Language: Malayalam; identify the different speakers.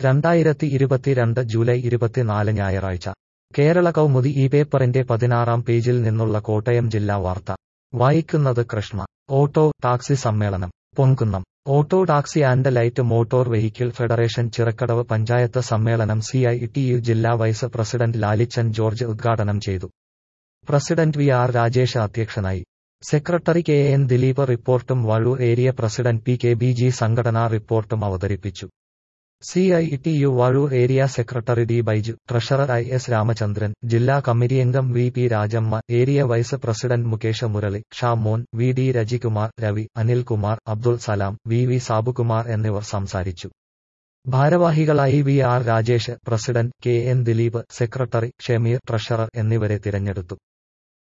Speaker 1: രണ്ടായിരത്തി ഇരുപത്തിരണ്ട് ജൂലൈ ഇരുപത്തിനാല് ഞായറാഴ്ച കേരള കൗമുദി ഈ പേപ്പറിന്റെ പതിനാറാം പേജിൽ നിന്നുള്ള കോട്ടയം ജില്ലാ വാർത്ത വായിക്കുന്നത് കൃഷ്ണ ഓട്ടോ ടാക്സി സമ്മേളനം Ponkunnam auto taxi and light motor vehicle federation Chirakkadavu panchayat സമ്മേളനം സി ഐ ടി യു ജില്ലാ വൈസ് പ്രസിഡന്റ് ലാലിച്ചൻ ജോർജ് ഉദ്ഘാടനം ചെയ്തു പ്രസിഡന്റ് വി ആർ രാജേഷ് അധ്യക്ഷനായി സെക്രട്ടറി കെ എൻ ദിലീപ് റിപ്പോർട്ടും Vazhoor area president P K B G സംഘടനാ റിപ്പോർട്ടും അവതരിപ്പിച്ചു C I T U Vazhoor area secretary D Baiju treasurer I S Ramachandran ജില്ലാ കമ്മിറ്റി അംഗം V P Rajamma area vice president Mukesh Murali Shamon V D Rajikumar Ravi Anilkumar Abdul Salam V V Sabukumar എന്നിവർ സംസാരിച്ചു ഭാരവാഹികളായി V R Rajesh president K N Dileep secretary Shameer treasurer എന്നിവരെ തിരഞ്ഞെടുത്തു